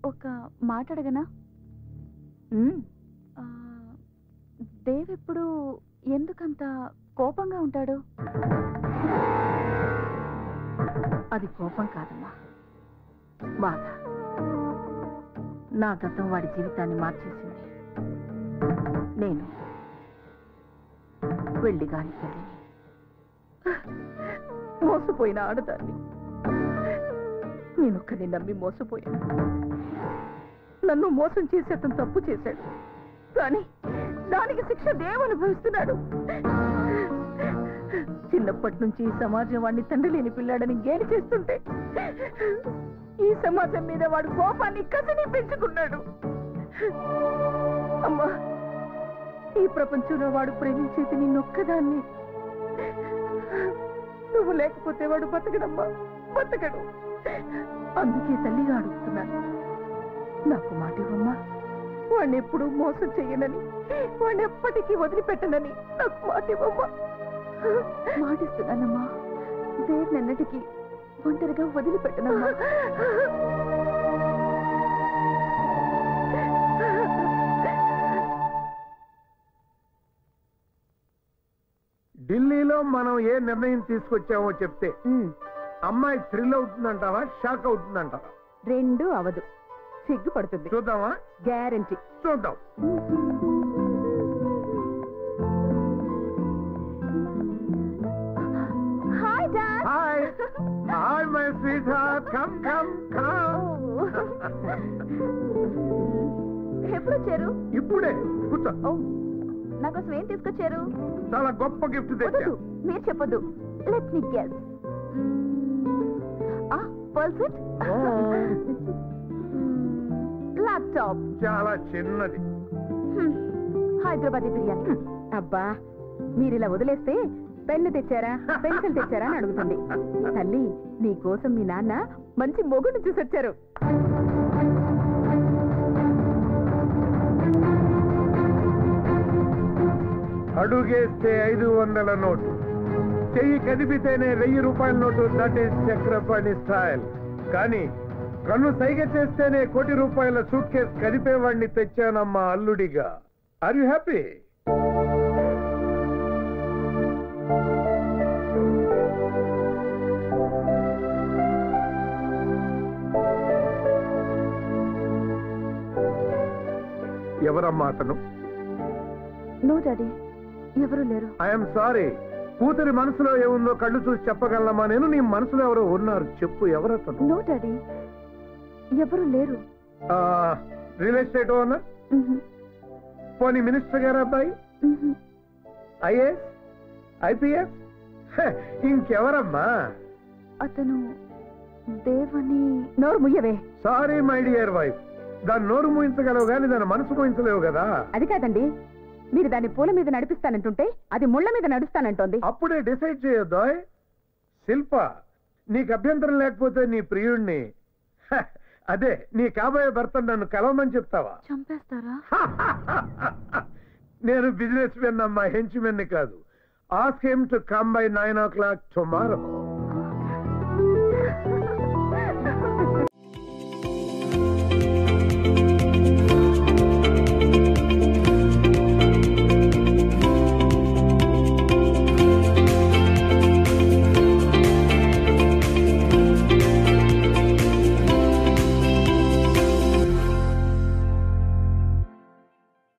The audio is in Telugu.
ఒక మాట అడగనా ఉమ్, ఆ, దేవ్ ఇప్పుడు ఎందుకంత కోపంగా ఉంటాడు అది కోపం కాదమ్మా బాధ నా గతం వాడి జీవితాన్ని మార్చేసింది నేను వెళ్ళి గాని తల్లిని మోసపోయిన ఆడదాన్ని నేనొక్కడిని నమ్మి మోసపోయాను నన్ను మోసం చేసి అతను తప్పు చేశాడు కానీ దానికి శిక్ష దేవు అనుభవిస్తున్నాడు చిన్నప్పటి నుంచి ఈ సమాజం వాడిని తండ్రి లేని పిల్లాడని గేలి చేస్తుంటే ఈ సమాజం మీద వాడు కోపాన్ని కసిని పెంచుకున్నాడు అమ్మా ఈ ప్రపంచంలో వాడు ప్రేమించేది నిన్నొక్కదాన్ని నువ్వు లేకపోతే వాడు బతకడమ్మా బతకడు అందుకే తల్లిగా అడుగుతున్నాను నాకు మాట ఇవ్వమ్మా వాడిని ఎప్పుడూ మోసం చెయ్యనని వాడిని ఎప్పటికీ వదిలిపెట్టనని నాకు మాట ఇవ్వమ్మా మాటిస్తున్నానమ్మా దేవ్ నిన్నటికి ఒంటరిగా వదిలిపెట్టనమ్మా ఢిల్లీలో మనం ఏ నిర్ణయం తీసుకొచ్చామో చెప్తే అమ్మాయి థ్రిల్ అవుతుందంటావా షాక్ అవుతుందంటావా రెండు అవదు సిగ్గుపడుతుంది చూద్దామా గ్యారంటీ చూద్దాం hi dad hi hi my sweetheart come come come ఎప్పుడు వచ్చారు ఇప్పుడే కూర్చో ఓ నాకోసం ఏం తీసుకొచ్చారు చాలా గొప్ప గిఫ్ట్ తెచ్చా వద్దు మీరు చెప్పొద్దు లెట్ మీ గెస్ ఆ పర్సెంట్ ల్యాప్టాప్ చాలా చిన్నది హైదరాబాదీ బిర్యానీ అబ్బా మీరు ఇలా వదిలేస్తే పెన్ను తెచ్చారా పెన్సిల్ తెచ్చారా అని అడుగుతుంది తల్లి నీ కోసం మీ నాన్న మంచి మొగుడు చూసొచ్చారు అడుగేస్తే ఐదు వందల నోటు చెయ్యి కదిపితేనే వెయ్యి రూపాయల నోటు దట్ ఈస్ చక్రపాణి స్టైల్ కానీ కన్ను సైగ చేస్తేనే కోటి రూపాయల సూట్ కేసు కదిపేవాడిని తెచ్చానమ్మా అల్లుడిగా ఆర్ యు హ్యాపీ ఎవరమ్మా అతను నో డాడీ ఎవరు లేరు ఐఎమ్ సారీ కూతురి మనసులో ఏముందో కళ్ళు చూసి చెప్పగలమా నేను నీ మనసులో ఎవరో ఉన్నారు చెప్పు ఎవరతను నో డాడీ ఎవరు లేరు రియల్ ఎస్టేట్ ఓనర్ మ్హూ. పోనీ మినిస్టర్ గారు అబ్బాయి మ్హూ. ఐఏఎస్ ఐపీఎస్ ఇంకెవరమ్మా అతను దేవని నోరు ముయ్యవే సారీ మై డియర్ వైఫ్ దాన్ని నోరు మూయించగలవు కానీ దాని మనసు మూయించలేవు కదా అది కాదండి మీరు దాన్ని పూల మీద నడిపిస్తానంటుంటే అది ముళ్ళ మీద నడుస్తానంటోంది అప్పుడే డిసైడ్ చేయొద్దా శిల్ప నీకు అభ్యంతరం లేకపోతే నీ ప్రియుణ్ణి హ, అదే నీ కాబోయే భర్త నన్ను కలవమని చెప్తావా చంపేస్తారా నేను బిజినెస్ మెన్ అమ్మా హెంచ్ మెన్ కాదు ask him to come by nine o'clock tomorrow